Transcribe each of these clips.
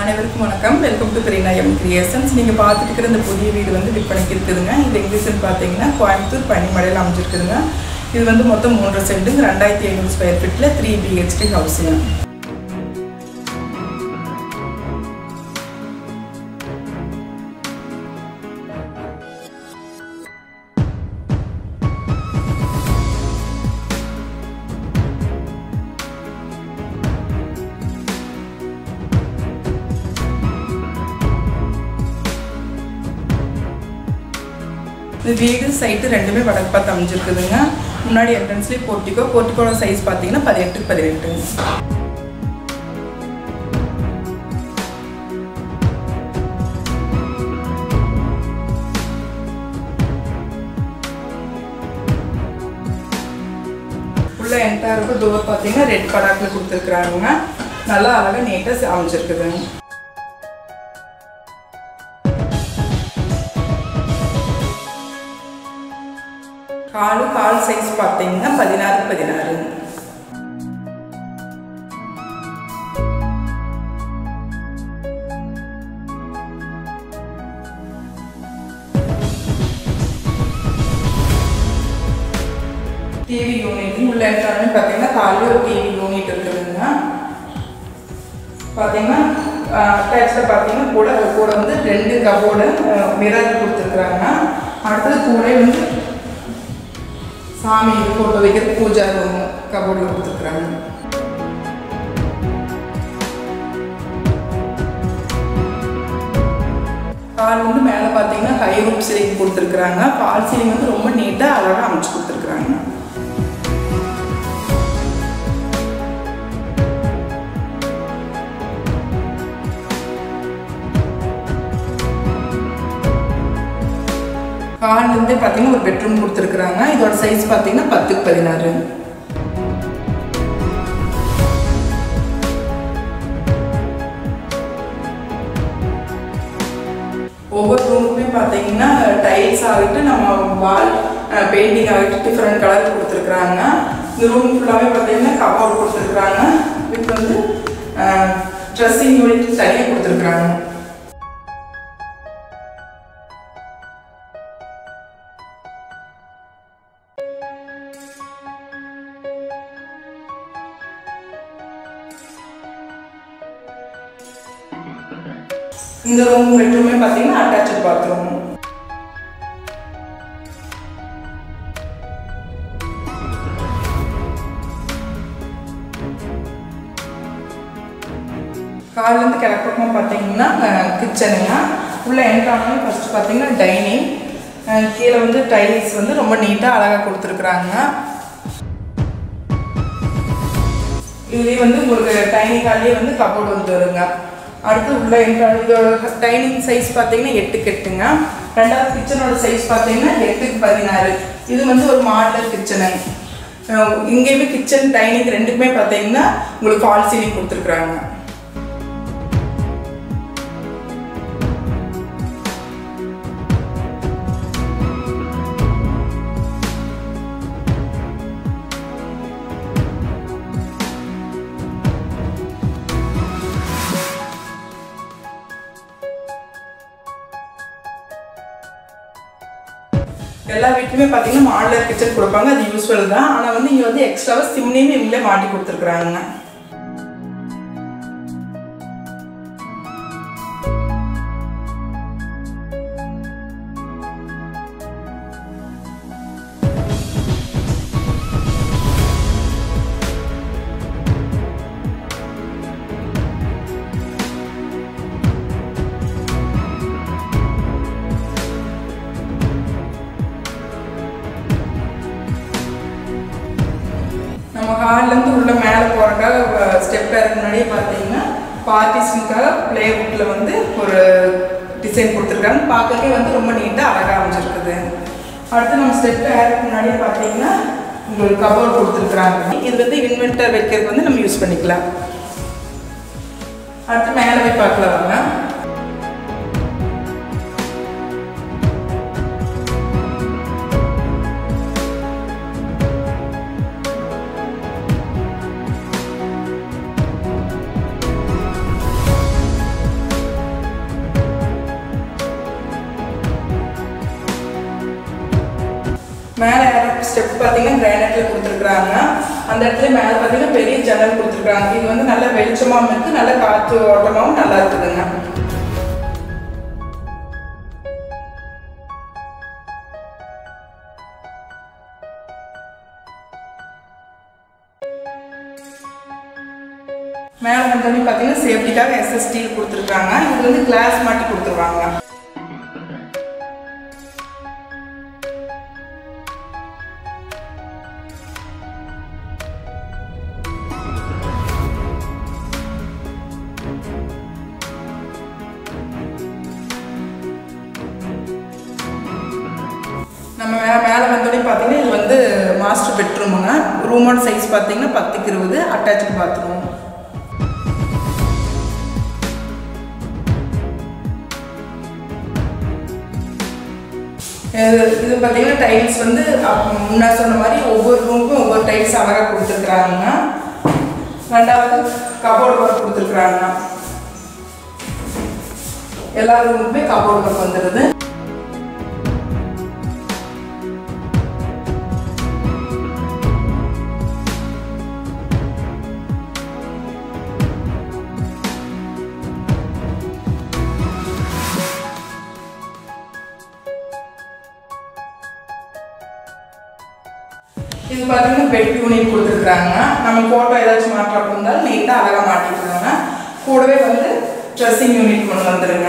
அனைவருக்கும் வணக்கம் welcome to பெரியநாயம் creations நீங்கள் பார்த்துட்டு இருக்கிற இந்த புதிய வீடு வந்து விற்பனைக்கு இருக்குதுங்க இது எங்கிலீஷ்னு பார்த்தீங்கன்னா கோயம்புத்தூர் பனிமலையில் அமைஞ்சிருக்குதுங்க இது வந்து மொத்தம் மூன்றரை சென்ட்டுங்க ரெண்டாயிரத்தி ஐநூறு ஸ்கொயர் ஃபீட்டில் த்ரீ பிஹெச்டி ஹவுஸுங்க இந்த வீடு சைட்டு ரெண்டுமே வடக்கு பார்த்து அமைஞ்சிருக்குதுங்க முன்னாடி என்ட்ரன்ஸ்லேயே போர்ட்டிக்கோ போர்ட்டிக்கோட சைஸ் பார்த்தீங்கன்னா பதினெட்டு பதினெட்டு உள்ள என்டையருக்கு டோர் பார்த்தீங்கன்னா ரெட் படாக்கில் கொடுத்துருக்குறாங்க நல்லா அழகாக நீட்டாக அமைஞ்சிருக்குதுங்க காலு கால் சைஸ் பார்த்தீங்கன்னா பதினாறு பதினாறு டிவி யூனிட் உள்ள எல்லாமே பார்த்தீங்கன்னா காலையில் ஒரு டிவி யூனிட் இருக்குதுங்க பார்த்தீங்கன்னா அட்டாச்சில் பார்த்தீங்கன்னா கூட கூட வந்து ரெண்டு கபோர்டு மிரர் கொடுத்துருக்குறாங்க அடுத்தது கூட வந்து சாமி ஃபோட்டோ வைக்கிற பூஜா ரூம் கபோர்டில் கொடுத்துருக்குறாங்க கால் வந்து மேலே பார்த்தீங்கன்னா ஹை ரூப் சீலிங் கொடுத்துருக்குறாங்க ஃபால் சீலிங் வந்து ரொம்ப நீட்டாக அழகாக அமைச்சு கொடுத்துருக்குறாங்க ஹால்லேருந்தே பார்த்தீங்கன்னா ஒரு பெட்ரூம் கொடுத்துருக்குறாங்க இதோட சைஸ் பார்த்தீங்கன்னா பத்துக்கு பதினாறு ஒவ்வொரு ரூமுக்குமே பார்த்தீங்கன்னா டைல்ஸ் ஆகிட்டு நம்ம வால் பெயிண்டிங் ஆகிட்டு டிஃப்ரெண்ட் கலர் கொடுத்துருக்குறாங்க இந்த ரூம் ஃபுல்லாகவே பார்த்தீங்கன்னா கபோர்ட் கொடுத்துருக்குறாங்க இப்போ வந்து ட்ரெஸ்ஸிங் யூனிட் தனியாக கொடுத்துருக்குறாங்க இந்த ரூம் பெட்ரூமே பார்த்தீங்கன்னா அட்டாச்சு பாத்ரூம் காலிலேருந்து கிளப்பக்கமாக பார்த்தீங்கன்னா கிச்சனுங்க உள்ள என்ட்ரானே ஃபஸ்ட்டு பார்த்தீங்கன்னா டைனிங் கீழே வந்து டைல்ஸ் வந்து ரொம்ப நீட்டாக அழகாக கொடுத்துருக்குறாங்க இதுலேயே வந்து உங்களுக்கு டைனிங் ஹால்லேயே வந்து கபோர்டு வந்து வருங்க அடுத்து உள்ள இதோட டைனிங் சைஸ் பார்த்தீங்கன்னா எட்டுக்கு எட்டுங்க ரெண்டாவது கிச்சனோட சைஸ் பார்த்தீங்கன்னா எட்டுக்கு பதினாறு இது வந்து ஒரு மாடலர் கிச்சனு இங்கேயுமே கிச்சன் டைனிங் ரெண்டுக்குமே பார்த்தீங்கன்னா உங்களுக்கு ஃபால் சீலிங் கொடுத்துருக்குறாங்க எல்லா வீட்லையுமே பார்த்தீங்கன்னா மாடலர் கிச்சன் கொடுப்பாங்க அது யூஸ்வல் தான் ஆனால் வந்து இங்கே வந்து எக்ஸ்ட்ராவாக சிம்னியும் இவங்களே மாட்டி கொடுத்துருக்குறாங்க நம்ம ஹால்லேருந்து உள்ள மேலே போகிறக்காக ஸ்டெப் ஏறக்கு முன்னாடியே பார்த்தீங்கன்னா பார்ட்டிஷனுக்காக வுட்டில் வந்து ஒரு டிசைன் கொடுத்துருக்காங்க பார்க்கவே வந்து ரொம்ப நீட்டாக அழகாக அமைஞ்சிருக்குது அடுத்து நம்ம ஸ்டெப் ஏறக்கு முன்னாடியே பார்த்தீங்கன்னா உங்களுக்கு கபோர்ட் கொடுத்துருக்குறாங்க இது வந்து இன்வெர்டர் வைக்கிறதுக்கு வந்து நம்ம யூஸ் பண்ணிக்கலாம் அடுத்து மேலே போய் பார்க்கலாம் வாங்க மேலே ஸ்டெப் பார்த்தீங்கன்னா கிரானைட்டில் கொடுத்துருக்குறாங்க அந்த இடத்துல மேலே பார்த்தீங்கன்னா பெரிய ஜன்னல் கொடுத்துருக்குறாங்க இது வந்து நல்ல வெளிச்சமாகவும் இருக்குது நல்ல காற்று ஓட்டமாகவும் நல்லா இருக்குதுங்க மேலே வந்தோடனே பார்த்தீங்கன்னா சேஃப்டிக்காக எஸ்எஸ் ஸ்டீல் கொடுத்துருக்காங்க இது வந்து கிளாஸ் மாட்டி கொடுத்துருவாங்க நம்ம மே மேலே வந்தோடனே பார்த்தீங்கன்னா இது வந்து மாஸ்டர் பெட்ரூமுங்க ரூமோட சைஸ் பார்த்தீங்கன்னா பத்துக்கு இருபது அட்டாச்சு பாத்ரூம் இது இது பார்த்தீங்கன்னா டைல்ஸ் வந்து அப்~ முன்ன சொன்ன மாதிரி ஒவ்வொரு ரூமுக்கும் ஒவ்வொரு டைல்ஸ் அழகாக கொடுத்துருக்குறாங்க ரெண்டாவது கபோர்டு ஒர்க் கொடுத்துருக்குறாங்க எல்லா ரூமுக்குமே கபோர்டு ஒர்க் வந்துடுது இது பார்த்தீங்கன்னா பெட் யூனிட் கொடுத்துருக்குறாங்க நம்ம ஃபோட்டோ ஏதாச்சும் மாற்றம் இருந்தாலும் நீட்டாக அழகாக மாட்டிக்கிறாங்க கூடவே வந்து ட்ரெஸ்ஸிங் யூனிட் ஒன்று வந்துருங்க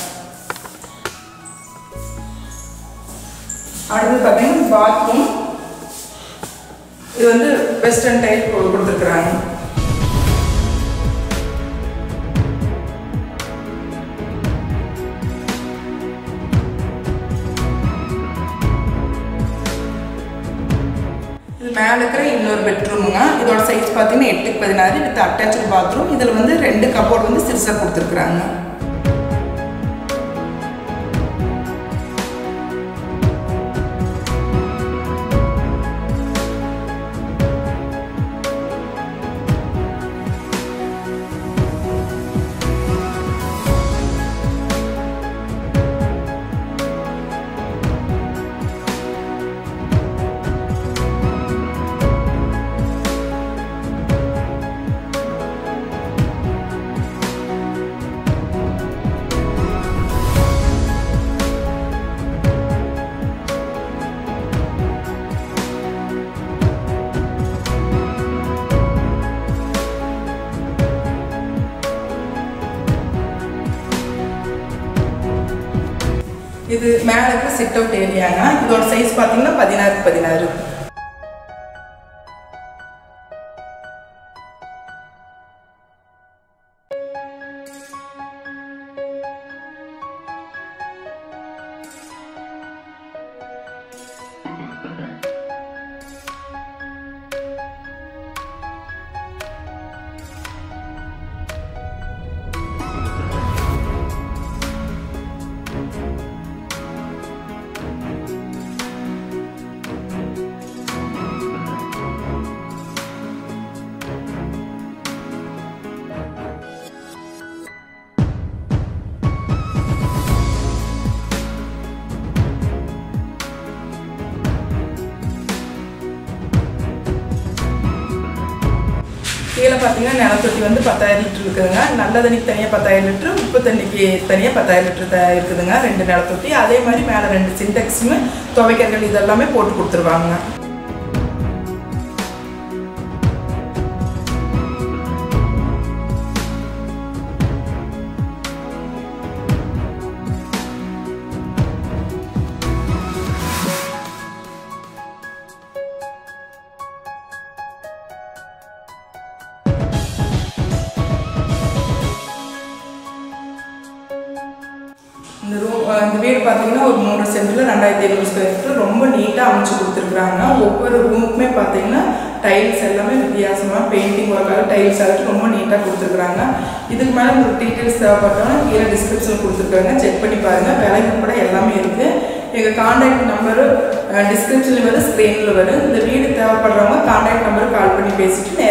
அடுத்து பார்த்தீங்கன்னா பாத்ரூம் இது வந்து வெஸ்டர்ன் டைப் கொடுத்துருக்குறாங்க இது மேலே இருக்கிற இன்னொரு பெட்ரூமுங்க இதோட சைஸ் பார்த்தீங்கன்னா எட்டுக்கு பதினாறு வித் அட்டாச்சு பாத்ரூம் இதில் வந்து ரெண்டு கபோர்டு வந்து சிறுசாக கொடுத்துருக்குறாங்க இது மேலே இருக்கிற சிட் அவுட் ஏரியாங்க இதோட சைஸ் பார்த்தீங்கன்னா பதினாறு பதினாறு கீழே பார்த்தீங்கன்னா நிலத்தொட்டி வந்து பத்தாயிரம் லிட்டர் இருக்குதுங்க நல்ல தண்ணிக்கு தனியாக பத்தாயிரம் லிட்டர் உப்பு தண்ணிக்கு தனியாக பத்தாயிரம் லிட்டர் த இருக்குதுங்க ரெண்டு நிலத்தொட்டி அதே மாதிரி மேலே ரெண்டு சின்டெக்ஸுமே துவைக்கர்கள் இதெல்லாமே போட்டு கொடுத்துருவாங்க இந்த ரூம் இந்த வீடு பார்த்தீங்கன்னா ஒரு மூணு சென்டில் ரெண்டாயிரத்தி ஐநூறு ஸ்கொயர் ஃபீட் ரொம்ப நீட்டாக அமைச்சு கொடுத்துருக்குறாங்க ஒவ்வொரு ரூமுக்குமே பார்த்தீங்கன்னா டைல்ஸ் எல்லாமே வித்தியாசமாக பெயிண்டிங் ஒர்க்காக டைல்ஸ் ஆகிட்டு ரொம்ப நீட்டாக கொடுத்துருக்குறாங்க இதுக்கு மேலே உங்களுக்கு டீட்டெயில்ஸ் தேவைப்பட்டோன்னா கீழே டிஸ்கிரிப்ஷனில் கொடுத்துருக்காங்க செக் பண்ணி பாருங்கள் விலை கூட எல்லாமே இருக்குது எங்கள் காண்டாக்ட் நம்பரு டிஸ்கிரிப்ஷனில் வரும் ஸ்க்ரீனில் வரும் இந்த வீடு தேவைப்படுறவங்க காண்டாக்ட் நம்பருக்கு கால் பண்ணி பேசிட்டு